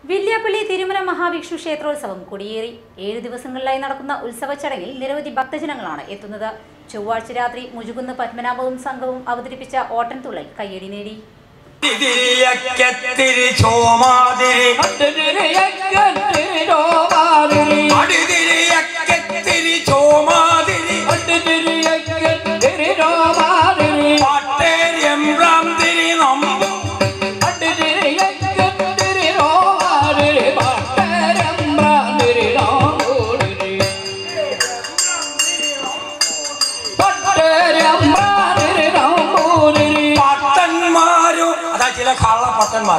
വില്യാപ്പള്ളി തിരുമല മഹാവിഷ്ണു ക്ഷേത്രോത്സവം കൊടിയേറി ഏഴു ദിവസങ്ങളിലായി നടക്കുന്ന ഉത്സവ ചടങ്ങിൽ നിരവധി ഭക്തജനങ്ങളാണ് എത്തുന്നത് ചൊവ്വാഴ്ച രാത്രി മുജുകുന്ന് പത്മനാഭവും സംഘവും അവതരിപ്പിച്ച ഓട്ടൻതുള്ളൽ കയ്യടി നേടി തിരിയക്കത്തിരി ചോമാതിരി അടിതിരിയക്കത്തിരി ചോമാതിരി പാട്ടേര്യം തിരി നമ്പു പട്ടന്മാരും അതാ ചില കള്ള പട്ടന്മാർ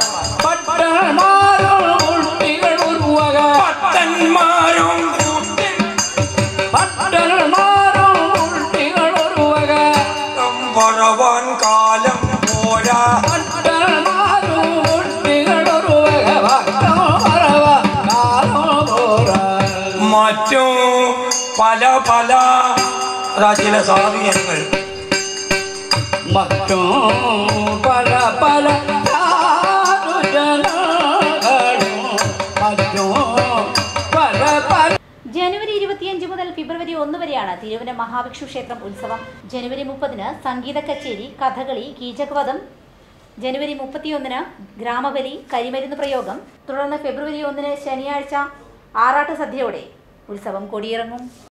പട്ടന്മാരും കൂട്ടി പറവൻ കാലം പോരാ മറ്റു പല പല അതാ ചില സ്വാധീനങ്ങൾ മറ്റും പല പല ജനങ്ങളും മറ്റും പല പല ജനുവരി ഇരുപത്തിയഞ്ച് മുതൽ ഫെബ്രുവരി ഒന്ന് വരെയാണ് തിരുവന മഹാവിഷ്ണു ക്ഷേത്രം ഉത്സവം ജനുവരി മുപ്പതിന് സംഗീത കച്ചേരി കഥകളി കീചകവധം ജനുവരി മുപ്പത്തിയൊന്നിന് ഗ്രാമബലി കരിമരുന്ന് പ്രയോഗം തുടർന്ന് ഫെബ്രുവരി ഒന്നിന് ശനിയാഴ്ച ആറാട്ട് സദ്യയോടെ ഉത്സവം കൊടിയിറങ്ങും